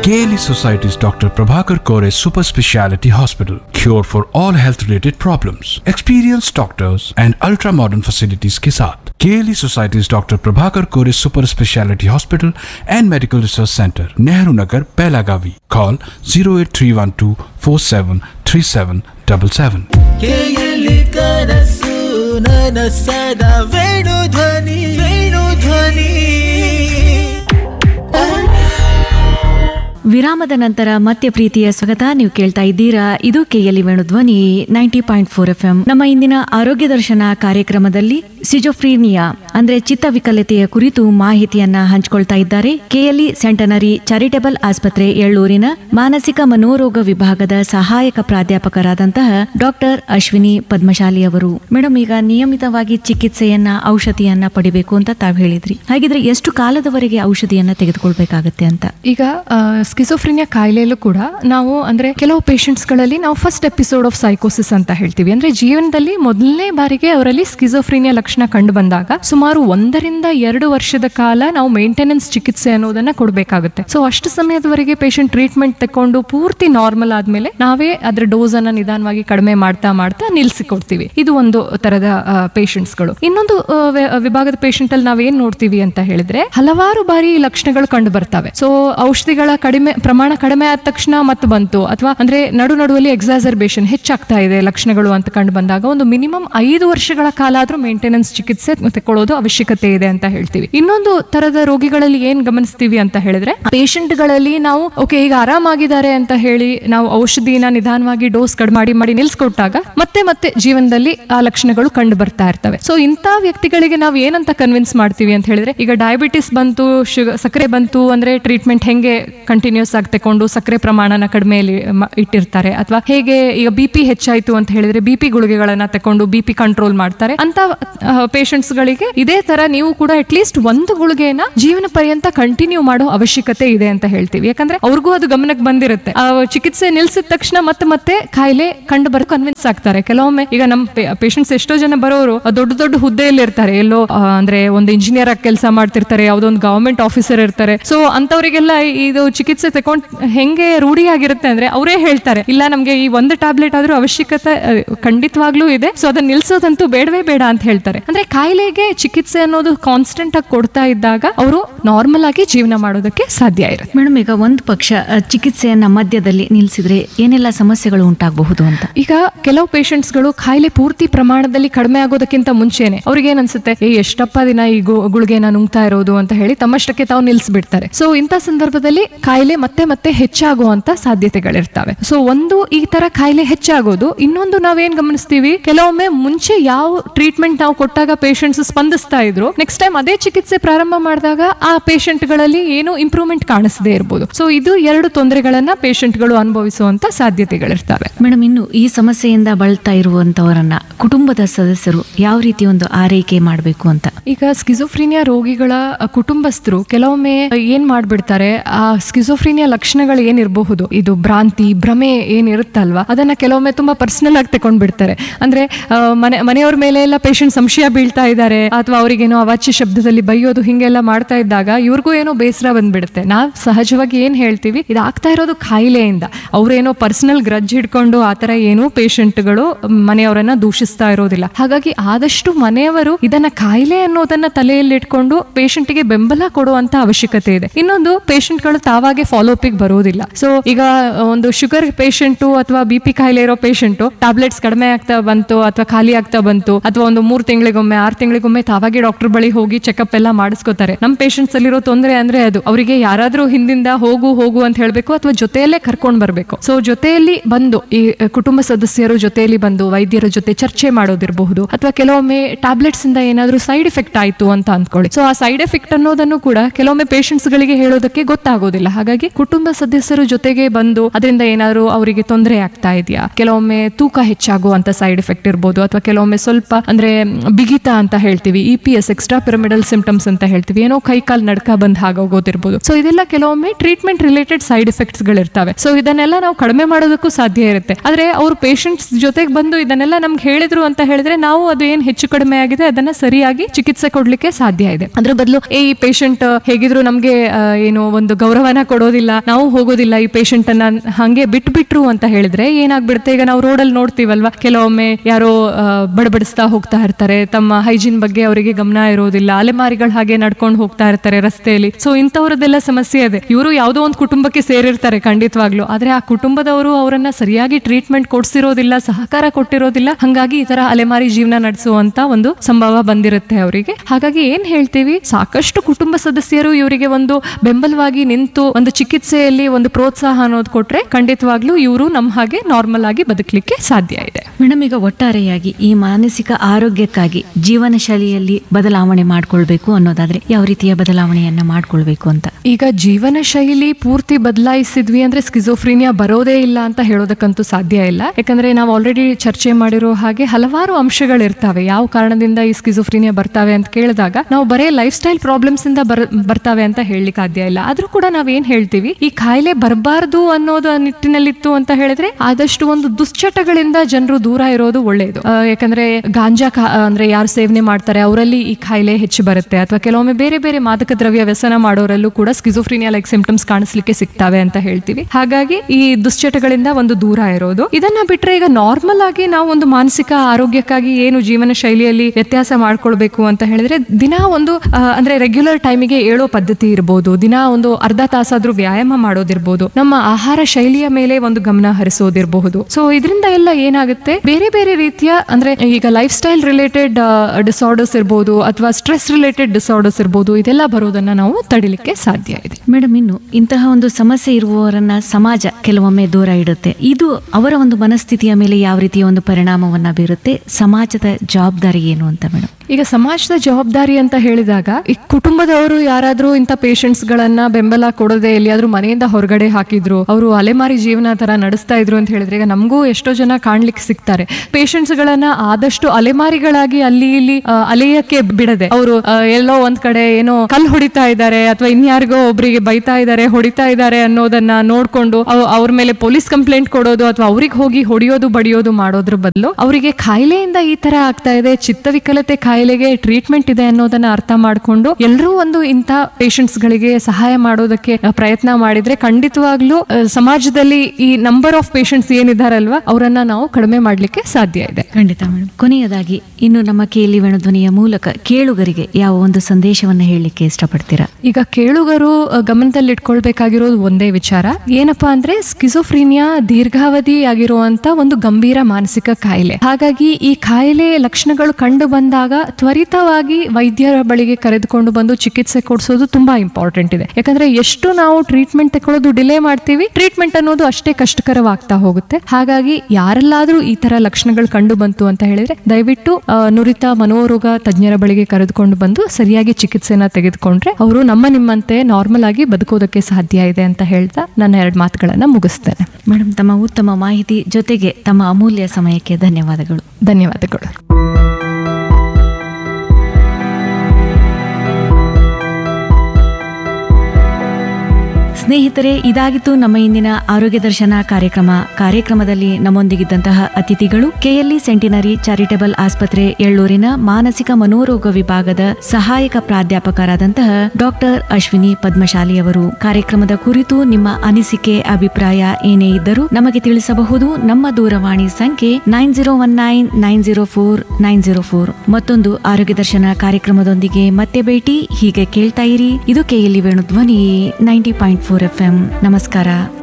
KLE Society's Dr. Prabhakar Kore Super Speciality Hospital. Cure for all health related problems. Experienced doctors and ultra modern facilities के साथ KLE Society's Dr. Prabhakar Kore Super Speciality Hospital and Medical Research Center, Nehru Nagar, Pelagavi. Call 08312 473777. ಕೇಯಲಿ ಕನಸು ನನಸದ ವೇಣು ಧ್ವನಿ ವೇಣು ಧ್ವನಿ ವಿರಾಮದ ನಂತರ ಮತ್ತೆ ಪ್ರೀತಿಯ ಸ್ವಾಗತ ನೀವು ಕೇಳ್ತಾ ಇದ್ದೀರಾ ಇದು KLE Venudhwani ninety point four F M ನಮ್ಮ ಇಂದಿನ ಆರೋಗ್ಯ ದರ್ಶನ ಕಾರ್ಯಕ್ರಮದಲ್ಲಿ ಸಿಜೋಫ್ರೀನಿಯಾ ಅಂದ್ರೆ ಚಿತ್ತವಿಕಲತೆಯ ಕುರಿತು ಮಾಹಿತಿಯನ್ನ ಹಂಚಿಕೊಳ್ತಾ ಇದ್ದಾರೆ ಕೆಎಲ್ಇ ಸೆಂಟನರಿ ಚಾರಿಟಬಲ್ ಆಸ್ಪತ್ರೆ ಎಳ್ಳೂರಿನ ಮಾನಸಿಕ ಮನೋರೋಗ ವಿಭಾಗದ ಸಹಾಯಕ ಪ್ರಾಧ್ಯಾಪಕರಾದಂತಹ ಡಾಕ್ಟರ್ ಅಶ್ವಿನಿ ಪದ್ಮಶಾಲಿ ಅವರು ಮೇಡಮ್ ಈಗ ನಿಯಮಿತವಾಗಿ ಚಿಕಿತ್ಸೆಯನ್ನ ಔಷಧಿಯನ್ನ ಪಡಿಬೇಕು ಅಂತ ತಾವು ಹೇಳಿದ್ರಿ ಹಾಗಿದ್ರೆ ಎಷ್ಟು ಕಾಲದವರೆಗೆ ಔಷಧಿಯನ್ನ ತೆಗೆದುಕೊಳ್ಬೇಕಾಗತ್ತೆ ಅಂತ ಈಗ ಸ್ಕಿಸೋಫ್ರಿನಿಯಾ ಕಾಯಿಲೆಯಲ್ಲೂ ಕೂಡ ನಾವು ಅಂದ್ರೆ ಕೆಲವು patients ಗಳಲ್ಲಿ ನಾವು ಫಸ್ಟ್ ಎಪಿಸೋಡ್ ಆಫ್ ಸೈಕೋಸಿಸ್ ಅಂತ ಹೇಳ್ತೀವಿ ಅಂದ್ರೆ ಜೀವನದಲ್ಲಿ ಮೊದಲನೇ ಬಾರಿಗೆ ಅವರಲ್ಲಿ ಸ್ಕಿಸೋಫ್ರಿನಿಯಾ ಲಕ್ಷಣ ಕಂಡು ಬಂದಾಗ ಸುಮಾರು ಒಂದರಿಂದ ಎರಡು ವರ್ಷದ ಕಾಲ ನಾವು ಮೇಂಟೆನೆನ್ಸ್ ಚಿಕಿತ್ಸೆ ಅನ್ನೋದನ್ನ ಕೊಡಬೇಕಾಗುತ್ತೆ ಸೊ ಅಷ್ಟು ಸಮಯದವರೆಗೆ ಪೇಷಂಟ್ ಟ್ರೀಟ್ಮೆಂಟ್ ತಕೊಂಡು ಪೂರ್ತಿ ನಾರ್ಮಲ್ ಆದ್ಮೇಲೆ ನಾವೇ ಅದ್ರ ಡೋಸ್ ಅನ್ನ ನಿಧಾನವಾಗಿ ಕಡಿಮೆ ಮಾಡ್ತಾ ಮಾಡ್ತಾ ನಿಲ್ಸಿ ಕೊಡ್ತೀವಿ ಇದು ಒಂದು ತರದ ಪೇಷಂಟ್ಸ್ಗಳು ಇನ್ನೊಂದು ಆ, ವೆ- ವಿಭಾಗದ ಪೇಷಂಟ್ ಅಲ್ಲಿ ನಾವೇನ್ ನೋಡ್ತೀವಿ ಅಂತ ಹೇಳಿದ್ರೆ ಹಲವಾರು ಬಾರಿ ಈ ಲಕ್ಷಣಗಳು ಕಂಡು ಬರ್ತವೆ ಸೊ ಔಷಧಿಗಳ ಕಡಿಮೆ ಪ್ರಮಾಣ ಕಡಿಮೆ ಆದ ತಕ್ಷಣ ಮತ್ತೆ ಬಂತು ಅಥವಾ ಅಂದ್ರೆ ನಡು ನಡುವಲ್ಲಿ ಎಕ್ಸಾಸರ್ಬೇಷನ್ ಹೆಚ್ಚಾಗ್ತಾ ಇದೆ ಲಕ್ಷಣಗಳು ಅಂತ ಕಂಡು ಬಂದಾಗ ಒಂದು ಮಿನಿಮಮ್ ಐದು ವರ್ಷಗಳ ಕಾಲ ಆದ್ರೂ ಮೇಂಟೆನೆನ್ಸ್ ಚಿಕಿತ್ಸೆ ತಗೊಳ್ಳೋದು ಅವಶ್ಯಕತೆ ಇದೆ ಅಂತ ಹೇಳ್ತೀವಿ ಇನ್ನೊಂದು ತರದ ರೋಗಿಗಳಲ್ಲಿ ಏನ್ ಗಮನಿಸ್ತೀವಿ ಅಂತ ಹೇಳಿದ್ರೆ patient ಗಳಲ್ಲಿ ನಾವು ಓಕೆ ಈಗ ಆರಾಮಾಗಿದ್ದಾರೆ ಅಂತ ಹೇಳಿ ನಾವು ಔಷಧಿನ ನಿಧಾನವಾಗಿ ಡೋಸ್ ಕಡಿಮೆ ಮಾಡಿ ಮಾಡಿ ನಿಲ್ಸ್ಕೊಟ್ಟಾಗ ಮತ್ತೆ ಮತ್ತೆ ಜೀವನದಲ್ಲಿ ಆ ಲಕ್ಷಣಗಳು ಕಂಡು ಬರ್ತಾ ಇರ್ತವೆ ಸೊ ಇಂಥ ವ್ಯಕ್ತಿಗಳಿಗೆ ನಾವು ಏನಂತ ಕನ್ವಿನ್ಸ್ ಮಾಡ್ತೀವಿ ಅಂತ ಹೇಳಿದ್ರೆ ಈಗ ಡಯಾಬಿಟಿಸ್ ಬಂತು ಶುಗರ್ ಸಕ್ಕರೆ ಬಂತು ಅಂದ್ರೆ ಟ್ರೀಟ್ಮೆಂಟ್ ಹೆಂಗೆ ಕಂಟಿನ್ಯೂಸ್ ಆಗಿ ತಕೊಂಡು ಸಕ್ಕರೆ ಪ್ರಮಾಣನ ಕಡಿಮೆ ಇಟ್ಟಿರ್ತಾರೆ ಅಥವಾ ಹೇಗೆ ಈಗ ಬಿ ಪಿ ಹೆಚ್ಚಾಯ್ತು ಅಂತ ಹೇಳಿದ್ರೆ ಬಿ ಪಿ ಗುಳಿಗೆಗಳನ್ನ ತಕೊಂಡು ಬಿ ಪಿ ಕಂಟ್ರೋಲ್ ಮಾಡ್ತಾರೆ ಅಂತ ಪೇಷಂಟ್ಸ್ ಗಳಿಗೆ ಇದೇ ತರ ನೀವು ಕೂಡ ಅಟ್ಲೀಸ್ಟ್ ಒಂದು ಗುಳಿಗೆನ ಜೀವನ ಪರ್ಯಂತ ಕಂಟಿನ್ಯೂ ಮಾಡೋ ಅವಶ್ಯಕತೆ ಇದೆ ಅಂತ ಹೇಳ್ತೀವಿ ಯಾಕಂದ್ರೆ ಅವ್ರಿಗೂ ಅದು ಗಮನಕ್ಕೆ ಬಂದಿರುತ್ತೆ ಆ ಚಿಕಿತ್ಸೆ ನಿಲ್ಸಿದ ತಕ್ಷಣ ಮತ್ತೆ ಮತ್ತೆ ಕಾಯಿಲೆ ಕಂಡು ಬರೋ ಕನ್ವಿನ್ಸ್ ಆಗ್ತಾರೆ ಕೆಲವೊಮ್ಮೆ ಈಗ ನಮ್ಮ ಪೇಷಂಟ್ಸ್ ಎಷ್ಟೋ ಜನ ಬರೋರು ಆ ದೊಡ್ಡ ದೊಡ್ಡ ಹುದ್ದೆಯಲ್ಲಿ ಇರ್ತಾರೆ ಎಲ್ಲೋ ಆ, ಅಂದ್ರೆ ಒಂದು ಇಂಜಿನಿಯರ್ ಆಗಿ ಕೆಲಸ ಮಾಡ್ತಿರ್ತಾರೆ ಯಾವುದೋ ಒಂದು ಗವರ್ಮೆಂಟ್ ಆಫೀಸರ್ ಇರ್ತಾರೆ ಸೊ ಅಂತವರಿಗೆಲ್ಲ ಇದು ಚಿಕಿತ್ಸೆ ತಕೊಂಡ್ ಹೆಂಗೆ ರೂಢಿ ಆಗಿರುತ್ತೆ ಅಂದ್ರೆ ಅವರೇ ಹೇಳ್ತಾರೆ ಇಲ್ಲ ನಮ್ಗೆ ಈ ಒಂದು ಟ್ಯಾಬ್ಲೆಟ್ ಆದ್ರೂ ಅವಶ್ಯಕತೆ ಆ, ಖಂಡಿತವಾಗ್ಲೂ ಇದೆ ಸೊ ಅದನ್ನ ನಿಲ್ಸೋದಂತೂ ಬೇಡವೇ ಬೇಡ ಅಂತ ಹೇಳ್ತಾರೆ ಅಂದ್ರೆ ಕಾಯಿಲೆಗೆ ಚಿಕಿತ್ಸೆ ಅನ್ನೋದು ಕಾನ್ಸ್ಟೆಂಟ್ ಆಗಿ ಕೊಡ್ತಾ ಇದ್ದಾಗ ಅವರು ನಾರ್ಮಲ್ ಆಗಿ ಜೀವನ ಮಾಡೋದಕ್ಕೆ ಸಾಧ್ಯ ಇರುತ್ತೆ ಮೇಡಮ್ ಈಗ ಒಂದು ಪಕ್ಷ ಅ, ಚಿಕಿತ್ಸೆಯನ್ನ ಮಧ್ಯದಲ್ಲಿ ನಿಲ್ಲಿಸಿದ್ರೆ ಏನೆಲ್ಲ ಸಮಸ್ಯೆಗಳು ಉಂಟಾಗಬಹುದು ಅಂತ ಈಗ ಕೆಲವು ಪೇಷಂಟ್ಸ್ಗಳು ಕಾಯಿಲೆ ಪೂರ್ತಿ ಪ್ರಮಾಣದಲ್ಲಿ ಕಡಿಮೆ ಆಗೋದಕ್ಕಿಂತ ಮುಂಚೆನೆ ಅವ್ರಿಗೆ ಏನ್ ಅನ್ಸುತ್ತೆ ಏ ಎಷ್ಟಪ್ಪ ದಿನ ಈ ಗು- ಗುಳಿಗೆನ ನುಂಗ್ತಾ ಇರೋದು ಅಂತ ಹೇಳಿ ತಮ್ಮಷ್ಟಕ್ಕೆ ತಾವು ನಿಲ್ಸ್ಬಿಡ್ತಾರೆ ಸೊ ಇಂಥ ಸಂದರ್ಭದಲ್ಲಿ ಕಾಯಿಲೆ ಮತ್ತೆ ಮತ್ತೆ ಹೆಚ್ಚಾಗುವಂತ ಸಾಧ್ಯತೆಗಳಿರ್ತವೆ ಸೊ ಒಂದು ಈ ತರ ಕಾಯಿಲೆ ಹೆಚ್ಚಾಗೋದು ಇನ್ನೊಂದು ನಾವೇನ್ ಗಮನಿಸ್ತೀವಿ ಕೆಲವೊಮ್ಮೆ ಮುಂಚೆ ಯಾವ ಟ್ರೀಟ್ಮೆಂಟ್ ನಾವು ಕೊಟ್ಟಾಗ ಪೇಷಂಟ್ಸ್ ಸ್ಪಂದಿಸ್ತಾ ಇದ್ರು ನೆಕ್ಸ್ಟ್ ಟೈಮ್ ಅದೇ ಚಿಕಿತ್ಸೆ ಪ್ರಾರಂಭ ಮಾಡಿದಾಗ ಆ ಪೇಷಂಟ್ಗಳಲ್ಲಿ ಏನು ಇಂಪ್ರೂವ್ಮೆಂಟ್ ಕಾಣಿಸದೇ ಇರ್ಬೋದು ಸೊ ಇದು ಎರಡು ತೊಂದರೆಗಳನ್ನ ಪೇಷಂಟ್ಗಳು ಅನುಭವಿಸುವಂತ ಸಾಧ್ಯತೆಗಳಿರ್ತವೆ ಮೇಡಮ್ ಇನ್ನು ಈ ಸಮಸ್ಯೆಯಿಂದ ಬಳಲ್ತಾ ಇರುವಂತವರನ್ನ ಕುಟುಂಬದ ಸದಸ್ಯರು ಯಾವ ರೀತಿ ಒಂದು ಆರೈಕೆ ಮಾಡಬೇಕು ಅಂತ ಈಗ ಸ್ಕಿಜೋಫ್ರೀನಿಯಾ ರೋಗಿಗಳ ಅ, ಕುಟುಂಬಸ್ಥರು ಕೆಲವೊಮ್ಮೆ ಏನ್ ಮಾಡ್ಬಿಡ್ತಾರೆ ಆ ಸ್ಕಿಜೋಫ್ರೀನಿಯಾ ಲಕ್ಷಣಗಳು ಏನಿರಬಹುದು ಇದು ಭ್ರಾಂತಿ ಭ್ರಮೆ ಏನಿರುತ್ತಲ್ವಾ ಅದನ್ನ ಕೆಲವೊಮ್ಮೆ ತುಂಬಾ ಪರ್ಸನಲ್ ಆಗಿ ತಗೊಂಡ್ಬಿಡ್ತಾರೆ ಅಂದ್ರೆ ಆ, ಮನೆ ಮನೆಯವ್ರ ಮೇಲೆ ಎಲ್ಲ ಪೇಷಂಟ್ ಸಂಶಯ ಬೀಳ್ತಾ ಇದ್ದಾರೆ ಅಥವಾ ಅವರಿಗೇನೋ ಅವಾಚ್ಯ ಶಬ್ದದಲ್ಲಿ ಬೈಯೋದು ಹಿಂಗೆಲ್ಲ ಮಾಡ್ತಾ ಇದ್ದಾಗ ಇವ್ರಿಗೂ ಏನೋ ಬೇಸರ ಬಂದ್ಬಿಡುತ್ತೆ ನಾವ್ ಸಹಜವಾಗಿ ಏನ್ ಹೇಳ್ತೀವಿ ಇದು ಆಗ್ತಾ ಇರೋದು ಕಾಯಿಲೆಯಿಂದ ಅವ್ರೇನೋ ಪರ್ಸನಲ್ ಗ್ರಜ್ ಹಿಡ್ಕೊಂಡು ಆತರ ಏನೂ ಪೇಷಂಟ್ಗಳು ಮನೆಯವರನ್ನ ದೂಷಿಸ್ತಾ ಇರೋದಿಲ್ಲ ಹಾಗಾಗಿ ಆದಷ್ಟು ಮನೆಯವರು ಇದನ್ನ ಕಾಯಿಲೆ ಅನ್ನೋದನ್ನ ತಲೆಯಲ್ಲಿ ಇಟ್ಕೊಂಡು ಪೇಷಂಟ್ಗೆ ಬೆಂಬಲ ಕೊಡುವಂತ ಅವಶ್ಯಕತೆ ಇದೆ ಇನ್ನೊಂದು ಪೇಷಂಟ್ಗಳು ತಾವಾಗೆ ಫಾಲೋ ಅಪ್ ಬರೋದಿಲ್ಲ ಸೊ ಈಗ ಒಂದು ಶುಗರ್ ಪೇಷಂಟು ಅಥವಾ ಬಿ ಪಿ ಕಾಯಿಲೆ ಇರೋ ಪೇಷಂಟು ಟ್ಯಾಬ್ಲೆಟ್ಸ್ ಕಡಿಮೆ ಆಗ್ತಾ ಬಂತು ಅಥವಾ ಖಾಲಿ ಆಗ್ತಾ ಬಂತು ಅಥವಾ ಒಂದು ಮೂರ್ ತಿಂಗಳಿಗೊಮ್ಮೆ ಆರ್ ತಿಂಗಳಿಗೊಮ್ಮೆ ತಾವಾಗೆ ಡಾಕ್ಟರ್ ಬಳಿ ಹೋಗಿ ಚೆಕಪ್ ಎಲ್ಲ ಮಾಡಿಸ್ಕೋತಾರೆ ನಮ್ಮ ಪೇಷಂಟ್ಸ್ ಅಲ್ಲಿರೋ ತೊಂದರೆ ಅಂದ್ರೆ ಅದು ಅವರಿಗೆ ಯಾರಾದ್ರೂ ಹಿಂದಿಂದ ಹೋಗು ಹೋಗು ಅಂತ ಹೇಳ್ಬೇಕು ಅಥವಾ ಜೊತೆಯಲ್ಲೇ ಕರ್ಕೊಂಡ್ ಬರ್ಬೇಕು ಸೊ ಜೊತೆಯಲ್ಲಿ ಬಂದು ಈ ಕುಟುಂಬ ಸದಸ್ಯರು ಜೊತೆಯಲ್ಲಿ ಬಂದು ವೈದ್ಯರ ಜೊತೆ ಚರ್ಚೆ ಮಾಡೋದಿರಬಹುದು ಅಥವಾ ಕೆಲವೊಮ್ಮೆ ಟ್ಯಾಬ್ಲೆಟ್ಸ್ ಇಂದ ಏನಾದ್ರೂ ಸೈಡ್ ಎಫೆಕ್ಟ್ ಆಯ್ತು ಅಂತ ಅಂದ್ಕೊಳ್ಳಿ ಸೊ ಆ ಸೈಡ್ ಎಫೆಕ್ಟ್ ಅನ್ನೋದನ್ನು ಕೂಡ ಕೆಲವೊಮ್ಮೆ ಪೇಷಂಟ್ಸ್ ಗಳಿಗೆ ಹೇಳೋದಕ್ಕೆ ಗೊತ್ತಾಗೋದಿಲ್ಲ ಹಾಗಾಗಿ ಕುಟುಂಬ ಸದಸ್ಯರು ಜೊತೆಗೆ ಬಂದು ಅದರಿಂದ ಏನಾದ್ರು ಅವರಿಗೆ ತೊಂದರೆ ಆಗ್ತಾ ಇದೆಯಾ ಕೆಲವೊಮ್ಮೆ ತೂಕ ಹೆಚ್ಚಾಗುವಂತ ಸೈಡ್ ಎಫೆಕ್ಟ್ ಇರ್ಬೋದು ಅಥವಾ ಕೆಲವೊಮ್ಮೆ ಸ್ವಲ್ಪ ಅಂದ್ರೆ ಬಿಗಿತ ಅಂತ ಹೇಳ್ತೀವಿ E P S extra pyramidal symptoms ಅಂತ ಹೇಳ್ತೀವಿ ಏನೋ ಕೈ ಕಾಲ್ ನಡ್ಕ ಬಂದ್ ಹಾಗೋಗೋದಿರ್ಬೋದು ಸೊ ಇದೆಲ್ಲ ಕೆಲವೊಮ್ಮೆ ಟ್ರೀಟ್ಮೆಂಟ್ ರಿಲೇಟೆಡ್ ಸೈಡ್ ಎಫೆಕ್ಟ್ಸ್ ಗಳಿರ್ತವೆ ಸೊ ಇದನ್ನೆಲ್ಲ ನಾವು ಕಡಿಮೆ ಮಾಡೋದಕ್ಕೂ ಸಾಧ್ಯ ಇರುತ್ತೆ ಆದ್ರೆ ಅವ್ರು ಪೇಷಂಟ್ಸ್ ಜೊತೆಗೆ ಬಂದು ಇದನ್ನೆಲ್ಲ ನಮ್ಗೆ ಹೇಳಿದ್ರು ಅಂತ ಹೇಳಿದ್ರೆ ನಾವು ಅದು ಏನ್ ಹೆಚ್ಚು ಕಡಿಮೆ ಆಗಿದೆ ಅದನ್ನ ಸರಿಯಾಗಿ ಚಿಕಿತ್ಸೆ ಕೊಡ್ಲಿಕ್ಕೆ ಸಾಧ್ಯ ಇದೆ ಅದ್ರ ಬದಲು ಏ ಈ ಪೇಷಂಟ್ ಹೇಗಿದ್ರು ನಮ್ಗೆ ಆ, ಏನು ಒಂದು ಗೌರವನ ಕೊಡೋದಿಲ್ಲ ನಾವು ಹೋಗೋದಿಲ್ಲ ಈ ಪೇಷಂಟ್ ಅನ್ನ ಹಂಗೆ ಬಿಟ್ಬಿಟ್ರು ಅಂತ ಹೇಳಿದ್ರೆ ಏನಾಗ್ಬಿಡುತ್ತೆ ಈಗ ನಾವು ರೋಡಲ್ಲಿ ನೋಡ್ತೀವಲ್ವಾ ಕೆಲವೊಮ್ಮೆ ಯಾರೋ ಆ, ಬಡಬಡಿಸ್ತಾ ಹೋಗ್ತಾ ಇರ್ತಾರೆ ತಮ್ಮ ಹೈಜೀನ್ ಬಗ್ಗೆ ಅವರಿಗೆ ಗಮನ ಇರೋದಿಲ್ಲ ಅಲೆಮಾರಿಗಳು ಹಾಗೆ ನಡ್ಕೊಂಡು ಹೋಗ್ತಾ ಇರ್ತಾರೆ ರಸ್ತೆಯಲ್ಲಿ ಸೊ ಇಂಥವ್ರದ್ದೆಲ್ಲ ಸಮಸ್ಯೆ ಇದೆ ಇವರು ಯಾವುದೋ ಒಂದು ಕುಟುಂಬಕ್ಕೆ ಸೇರಿರ್ತಾರೆ ಖಂಡಿತವಾಗ್ಲು ಆದ್ರೆ ಆ ಕುಟುಂಬದವರು ಅವರನ್ನ ಸರಿಯಾಗಿ ಟ್ರೀಟ್ಮೆಂಟ್ ಕೊಡ್ಸಿರೋದಿಲ್ಲ ಸಹಕಾರ ಕೊಟ್ಟಿರೋದಿಲ್ಲ ಹಂಗಾಗಿ ಈ ತರ ಅಲೆಮಾರಿ ಜೀವನ ನಡೆಸುವಂತ ಒಂದು ಸಂಭವ ಬಂದಿರುತ್ತೆ ಅವರಿಗೆ ಹಾಗಾಗಿ ಏನ್ ಹೇಳ್ತೀವಿ ಸಾಕಷ್ಟು ಕುಟುಂಬ ಸದಸ್ಯರು ಇವರಿಗೆ ಒಂದು ಬೆಂಬಲವಾಗಿ ನಿಂತು ಒಂದು ಚಿಕಿತ್ಸೆಯಲ್ಲಿ ಒಂದು ಪ್ರೋತ್ಸಾಹ ಅನ್ನೋದು ಕೊಟ್ರೆ ಖಂಡಿತವಾಗ್ಲೂ ಇವರು ನಮ್ಮ ಹಾಗೆ ನಾರ್ಮಲ್ ಆಗಿ ಬದುಕಲಿಕ್ಕೆ ಸಾಧ್ಯ ಇದೆ ಮೇಡಮ್ ಈಗ ಒಟ್ಟಾರೆಯಾಗಿ ಈ ಮಾನಸಿಕ ಆರೋಗ್ಯಕ್ಕಾಗಿ ಜೀವನ ಶೈಲಿಯಲ್ಲಿ ಬದಲಾವಣೆ ಮಾಡ್ಕೊಳ್ಬೇಕು ಅನ್ನೋದಾದ್ರೆ ಯಾವ ರೀತಿಯ ಬದಲಾವಣೆಯನ್ನ ಮಾಡ್ಕೊಳ್ಬೇಕು ಅಂತ ಈಗ ಜೀವನ ಶೈಲಿ ಪೂರ್ತಿ ಬದಲಾಯಿಸಿದ್ವಿ ಅಂದ್ರೆ ಸ್ಕಿಜೋಫ್ರೀನಿಯಾ ಬರೋದೇ ಇಲ್ಲ ಅಂತ ಹೇಳೋದಕ್ಕಂತೂ ಸಾಧ್ಯ ಇಲ್ಲ ಯಾಕಂದ್ರೆ ನಾವು ಆಲ್ರೆಡಿ ಚರ್ಚೆ ಮಾಡಿರೋ ಹಾಗೆ ಹಲವಾರು ಅಂಶಗಳಿರ್ತವೆ ಯಾವ ಕಾರಣದಿಂದ ಈ ಸ್ಕಿಜೋಫ್ರೀನಿಯಾ ಬರ್ತಾವೆ ಅಂತ ಕೇಳಿದಾಗ ನಾವು ಬರೇ ಲೈಫ್ ಸ್ಟೈಲ್ ಪ್ರಾಬ್ಲಮ್ಸ್ ಇಂದ ಬರ್ ಬರ್ತಾವೆ ಅಂತ ಹೇಳಲಿಕ್ಕೆ ಸಾಧ್ಯ ಇಲ್ಲ ಆದ್ರೂ ಕೂಡ ನಾವೇನ್ ಹೇಳ್ತೀವಿ ಈ ಕಾಯಿಲೆ ಬರಬಾರ್ದು ಅನ್ನೋದು ನಿಟ್ಟಿನಲ್ಲಿತ್ತು ಅಂತ ಹೇಳಿದ್ರೆ ಆದಷ್ಟು ಒಂದು ದುಶ್ಚಟಗಳಿಂದ ಜನರು ದೂರ ಇರೋದು ಒಳ್ಳೆಯದು ಆ, ಯಾಕಂದ್ರೆ ಗಾಂಜಾ ಕಾ- ಅಂದ್ರೆ ಯಾರು ಸೇವನೆ ಮಾಡ್ತಾರೆ ಅವರಲ್ಲಿ ಈ ಕಾಯಿಲೆ ಹೆಚ್ಚು ಬರುತ್ತೆ ಅಥವಾ ಕೆಲವೊಮ್ಮೆ ಬೇರೆ ಬೇರೆ ಮಾದಕ ದ್ರವ್ಯ ವ್ಯಸನ ಮಾಡೋರಲ್ಲೂ ಕೂಡ ಸ್ಕಿಜೋಫ್ರೀನಿಯಾ ಲೈಕ್ ಸಿಂಪ್ಟಮ್ಸ್ ಕಾಣಿಸ್ಲಿಕ್ಕೆ ಸಿಗ್ತವೆ ಅಂತ ಹೇಳ್ತೀವಿ ಹಾಗಾಗಿ ಈ ದುಶ್ಚಟಗಳಿಂದ ಒಂದು ದೂರ ಇರೋದು ಇದನ್ನ ಬಿಟ್ರೆ ಈಗ ನಾರ್ಮಲ್ ಆಗಿ ನಾವು ಒಂದು ಮಾನಸಿಕ ಆರೋಗ್ಯಕ್ಕಾಗಿ ಏನು ಜೀವನ ಶೈಲಿಯಲ್ಲಿ ವ್ಯತ್ಯಾಸ ಮಾಡ್ಕೊಳ್ಬೇಕು ಅಂತ ಹೇಳಿದ್ರೆ ದಿನ ಒಂದು ಆ, ಅಂದ್ರೆ ರೆಗ್ಯುಲರ್ ಟೈಮಿಗೆ ಏಳೋ ಪದ್ಧತಿ ಇರ್ಬೋದು ದಿನ ಒಂದು ಅರ್ಧ ತಾಸಾದ್ರೂ ವ್ಯಾಯಾಮ ಮಾಡೋದಿರ್ಬೋದು ನಮ್ಮ ಆಹಾರ ಶೈಲಿಯ ಮೇಲೆ ಒಂದು ಗಮನ ಹರಿಸೋದಿರಬಹುದು ಸೊ ಇದರಿಂದ ಎಲ್ಲ ಏನಾಗುತ್ತೆ ಬೇರೆ ಬೇರೆ ರೀತಿಯ ಅಂದ್ರೆ ಈಗ ಲೈಫ್ ಸ್ಟೈಲ್ ರಿಲೇಟೆಡ್ ಡಿಸಾರ್ಡರ್ಸ್ ಇರ್ಬೋದು ಅಥವಾ ಸ್ಟ್ರೆಸ್ ರಿಲೇಟೆಡ್ ಡಿಸಾರ್ಡರ್ಸ್ ಇರ್ಬೋದು ಇದೆಲ್ಲ ಬರೋದನ್ನ ನಾವು ತಡಿಲಿಕ್ಕೆ ಸಾಧ್ಯ ಇದೆ ಮೇಡಮ್ ಇನ್ನು ಇಂತಹ ಒಂದು ಸಮಸ್ಯೆ ಇರುವವರನ್ನ ಸಮಾಜ ಕೆಲವೊಮ್ಮೆ ದೂರ ಇಡುತ್ತೆ ಇದು ಅವರ ಒಂದು ಮನಸ್ಥಿತಿಯ ಮೇಲೆ ಯಾವ ರೀತಿಯ ಒಂದು ಪರಿಣಾಮವನ್ನ ಬೀರುತ್ತೆ ಸಮಾಜದ ಜವಾಬ್ದಾರಿ ಏನು ಅಂತ ಮೇಡಮ್ ಈಗ ಸಮಾಜದ ಜವಾಬ್ದಾರಿ ಅಂತ ಹೇಳಿದಾಗ ಈ ಕುಟುಂಬದವರು ಯಾರಾದ್ರೂ ಇಂಥ ಪೇಷಂಟ್ಸ್ ಗಳನ್ನ ಬೆಂಬಲ ಕೊಡದೆ ಎಲ್ಲಿಯಾದ್ರೂ ಮನೆಯಿಂದ ಹೊರಗಡೆ ಹಾಕಿದ್ರು ಅವರು ಅಲೆಮಾರಿ ಜೀವನ ತರ ನಡೆಸ್ತಾ ಇದ್ರು ಅಂತ ಹೇಳಿದ್ರೆ ಈಗ ನಮಗೂ ಎಷ್ಟೋ ಜನ ಕಾಣ್ಲಿಕ್ಕೆ ಸಿಗ್ತಾರೆ ಪೇಷಂಟ್ಸ್ ಗಳನ್ನ ಆದಷ್ಟು ಅಲೆಮಾರಿಗಳಾಗಿ ಅಲ್ಲಿ ಇಲ್ಲಿ ಆ, ಅಲೆಯಕ್ಕೆ ಬಿಡದೆ ಅವರು ಎಲ್ಲೋ ಒಂದ್ ಕಡೆ ಏನೋ ಕಲ್ ಹೊಡಿತಾ ಇದ್ದಾರೆ ಅಥವಾ ಇನ್ಯಾರಿಗೋ ಒಬ್ರಿಗೆ ಬೈತಾ ಇದ್ದಾರೆ ಹೊಡಿತಾ ಇದ್ದಾರೆ ಅನ್ನೋದನ್ನ ನೋಡ್ಕೊಂಡು ಅವ್- ಅವ್ರ ಮೇಲೆ ಪೊಲೀಸ್ ಕಂಪ್ಲೇಂಟ್ ಕೊಡೋದು ಅಥವಾ ಅವ್ರಿಗೆ ಹೋಗಿ ಹೊಡಿಯೋದು ಬಡಿಯೋದು ಮಾಡೋದ್ರ ಬದಲು ಅವರಿಗೆ ಕಾಯಿಲೆಯಿಂದ ಈ ತರ ಆಗ್ತಾ ಇದೆ ಚಿತ್ತವಿಕಲತೆ ಕಾಯಿಲೆಗೆ ಟ್ರೀಟ್ಮೆಂಟ್ ಇದೆ ಅನ್ನೋದನ್ನ ಅರ್ಥ ಮಾಡ್ಕೊಂಡು ಎಲ್ಲರೂ ಒಂದು ಇಂಥ ಪೇಷಂಟ್ಸ್ ಗಳಿಗೆ ಸಹಾಯ ಮಾಡೋದಕ್ಕೆ ಆ, ಪ್ರಯತ್ನ ಮಾಡಿದ್ರೆ ಖಂಡಿತವಾಗ್ಲೂ ಆ, ಸಮಾಜದಲ್ಲಿ ಈ ನಂಬರ್ ಆಫ್ ಪೇಷಂಟ್ಸ್ ಏನಿದಾರಲ್ವಾ ಅವರನ್ನ ನಾವು ಕಡಿಮೆ ಮಾಡ್ಲಿಕ್ಕೆ ಸಾಧ್ಯ ಇದೆ ಖಂಡಿತ ಮೇಡಮ್ ಕೊನೆಯದಾಗಿ ಇನ್ನು ನಮ್ಮ ಕೇಳಿ ವೇಣುಧ್ವನಿಯ ಮೂಲಕ ಕೇಳುಗರಿಗೆ ಯಾವ ಒಂದು ಸಂದೇಶವನ್ನ ಹೇಳಲಿಕ್ಕೆ ಇಷ್ಟಪಡ್ತೀರಾ ಈಗ ಕೇಳುಗರು ಅ, ಗಮನದಲ್ಲಿ ಇಟ್ಕೊಳ್ಬೇಕಾಗಿರೋದು ಒಂದೇ ವಿಚಾರ ಏನಪ್ಪಾ ಅಂದ್ರೆ ಸ್ಕಿಜೋಫ್ರೀನಿಯಾ ದೀರ್ಘಾವಧಿ ಆಗಿರುವಂತ ಒಂದು ಗಂಭೀರ ಮಾನಸಿಕ ಕಾಯಿಲೆ ಹಾಗಾಗಿ ಈ ಕಾಯಿಲೆ ಲಕ್ಷಣಗಳು ಕಂಡು ಬಂದಾಗ ತ್ವರಿತವಾಗಿ ವೈದ್ಯರ ಬಳಿಗೆ ಕರೆದುಕೊಂಡು ಬಂದು ಚಿಕಿತ್ಸೆ ಕೊಡಿಸೋದು ತುಂಬಾ ಇಂಪಾರ್ಟೆಂಟ್ ಇದೆ ಯಾಕಂದ್ರೆ ಎಷ್ಟು ನಾವು ಟ್ರೀಟ್ಮೆಂಟ್ ತಗೊಳ್ಳೋದು ಡಿಲೇ ಮಾಡ್ತೀವಿ ಟ್ರೀಟ್ಮೆಂಟ್ ಅನ್ನೋದು ಅಷ್ಟೇ ಕಷ್ಟಕರವಾಗ್ತಾ ಹೋಗುತ್ತೆ ಹಾಗಾಗಿ ಯಾರೆಲ್ಲಾದ್ರೂ ಈ ತರ ಲಕ್ಷಣಗಳು ಕಂಡು ಬಂತು ಅಂತ ಹೇಳಿದ್ರೆ ದಯವಿಟ್ಟು ಆ, ನುರಿತ ಮನೋರೋಗ ತಜ್ಞರ ಬಳಿಗೆ ಕರೆದುಕೊಂಡು ಬಂದು ಸರಿಯಾಗಿ ಚಿಕಿತ್ಸೆನ ತೆಗೆದುಕೊಂಡ್ರೆ ಅವರು ನಮ್ಮ ನಿಮ್ಮಂತೆ ನಾರ್ಮಲ್ ಆಗಿ ಬದುಕೋದಕ್ಕೆ ಸಾಧ್ಯ ಇದೆ ಅಂತ ಹೇಳ್ತಾ ನನ್ನ ಎರಡು ಮಾತುಗಳನ್ನ ಮುಗಿಸ್ತೇನೆ ಮೇಡಮ್ ತಮ್ಮ ಉತ್ತಮ ಮಾಹಿತಿ ಜೊತೆಗೆ ತಮ್ಮ ಅಮೂಲ್ಯ ಸಮಯಕ್ಕೆ ಧನ್ಯವಾದಗಳು ಧನ್ಯವಾದಗಳು ಸ್ನೇಹಿತರೆ ಇದಾಗಿತ್ತು ನಮ್ಮ ಇಂದಿನ ಆರೋಗ್ಯ ದರ್ಶನ ಕಾರ್ಯಕ್ರಮ ಕಾರ್ಯಕ್ರಮದಲ್ಲಿ ನಮ್ಮೊಂದಿಗಿದ್ದಂತಹ ಅತಿಥಿಗಳು ಕೆಎಲ್ಇ ಸೆಂಟಿನರಿ ಚಾರಿಟಬಲ್ ಆಸ್ಪತ್ರೆ ಎಳ್ಳೂರಿನ ಮಾನಸಿಕ ಮನೋರೋಗ ವಿಭಾಗದ ಸಹಾಯಕ ಪ್ರಾಧ್ಯಾಪಕರಾದಂತಹ ಡಾಕ್ಟರ್ ಅಶ್ವಿನಿ ಪದ್ಮಶಾಲಿ ಅವರು ಕಾರ್ಯಕ್ರಮದ ಕುರಿತು ನಿಮ್ಮ ಅನಿಸಿಕೆ ಅಭಿಪ್ರಾಯ ಏನೇ ಇದ್ದರೂ ನಮಗೆ ತಿಳಿಸಬಹುದು ನಮ್ಮ ದೂರವಾಣಿ ಸಂಖ್ಯೆ nine zero one nine nine zero four nine zero four ಮತ್ತೊಂದು ಆರೋಗ್ಯ ದರ್ಶನ ಕಾರ್ಯಕ್ರಮದೊಂದಿಗೆ ಮತ್ತೆ ಭೇಟಿ ಹೀಗೆ ಕೇಳ್ತಾ ಇರಿ ಇದು KLE Venu Dhwani ninety point four F M ನಮಸ್ಕಾರ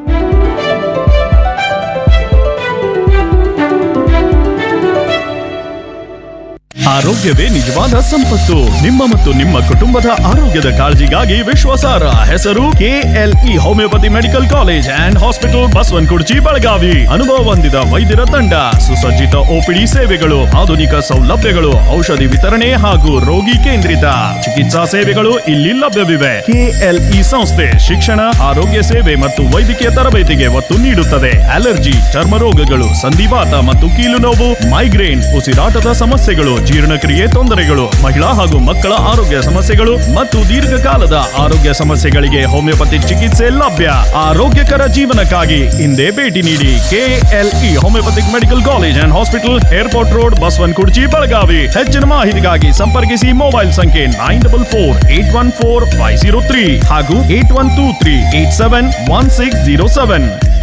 ಆರೋಗ್ಯವೇ ನಿಜವಾದ ಸಂಪತ್ತು ನಿಮ್ಮ ಮತ್ತು ನಿಮ್ಮ ಕುಟುಂಬದ ಆರೋಗ್ಯದ ಕಾಳಜಿಗಾಗಿ ವಿಶ್ವಾಸಾರ್ಹ ಹೆಸರು KLE homeopathy medical college and hospital Basavanakurchi Belagavi ಅನುಭವ ಹೊಂದಿದ ವೈದ್ಯರ ತಂಡ ಸುಸಜ್ಜಿತ ಓಪಿಡಿ ಸೇವೆಗಳು ಆಧುನಿಕ ಸೌಲಭ್ಯಗಳು ಔಷಧಿ ವಿತರಣೆ ಹಾಗೂ ರೋಗಿ ಕೇಂದ್ರಿತ ಚಿಕಿತ್ಸಾ ಸೇವೆಗಳು ಇಲ್ಲಿ ಲಭ್ಯವಿವೆ ಕೆಎಲ್ಇ ಸಂಸ್ಥೆ ಶಿಕ್ಷಣ ಆರೋಗ್ಯ ಸೇವೆ ಮತ್ತು ವೈದ್ಯಕೀಯ ತರಬೇತಿಗೆ ಒತ್ತು ನೀಡುತ್ತದೆ ಅಲರ್ಜಿ ಚರ್ಮ ರೋಗಗಳು ಸಂಧಿವಾತ ಮತ್ತು ಕೀಲು ನೋವು ಮೈಗ್ರೇನ್ ಉಸಿರಾಟದ ಸಮಸ್ಯೆಗಳು ಜೀರ್ಣಕ್ರಿಯೆ ತೊಂದರೆಗಳು ಮಹಿಳಾ ಹಾಗೂ ಮಕ್ಕಳ ಆರೋಗ್ಯ ಸಮಸ್ಯೆಗಳು ಮತ್ತು ದೀರ್ಘಕಾಲದ ಆರೋಗ್ಯ ಸಮಸ್ಯೆಗಳಿಗೆ ಹೋಮಿಯೋಪತಿ ಚಿಕಿತ್ಸೆ ಲಭ್ಯ ಆರೋಗ್ಯಕರ ಜೀವನಕ್ಕಾಗಿ ಹಿಂದೆ ಭೇಟಿ ನೀಡಿ KLE homeopathic medical college and hospital airport road Basavanakurchi Belagavi ಹೆಚ್ಚಿನ ಮಾಹಿತಿಗಾಗಿ ಸಂಪರ್ಕಿಸಿ ಮೊಬೈಲ್ ಸಂಖ್ಯೆ nine double four eight one four five zero three ಹಾಗೂ eight one two three eight seven one six zero seven